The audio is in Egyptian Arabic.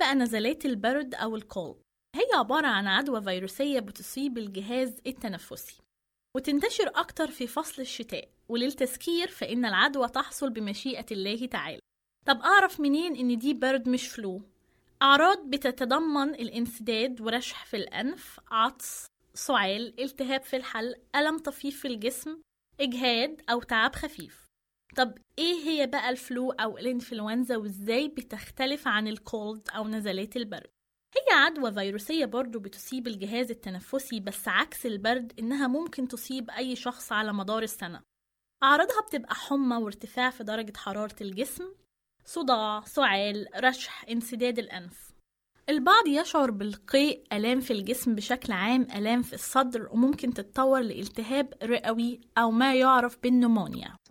بقى نزلات البرد أو الكولد؟ هي عبارة عن عدوى فيروسية بتصيب الجهاز التنفسي وتنتشر أكتر في فصل الشتاء وللتذكير فإن العدوى تحصل بمشيئة الله تعالى طب أعرف منين إن دي برد مش فلو؟ أعراض بتتضمن الانسداد ورشح في الأنف عطس سعال التهاب في الحلق ألم طفيف في الجسم إجهاد أو تعب خفيف طب إيه هي بقى الفلو أو الإنفلونزا وإزاي بتختلف عن الكولد أو نزلات البرد هي عدوى فيروسية برضو بتصيب الجهاز التنفسي بس عكس البرد إنها ممكن تصيب أي شخص على مدار السنة أعراضها بتبقى حمى وارتفاع في درجة حرارة الجسم صداع سعال رشح انسداد الأنف البعض يشعر بالقيء آلام في الجسم بشكل عام آلام في الصدر وممكن تتطور لالتهاب رئوي أو ما يعرف بالنمونيا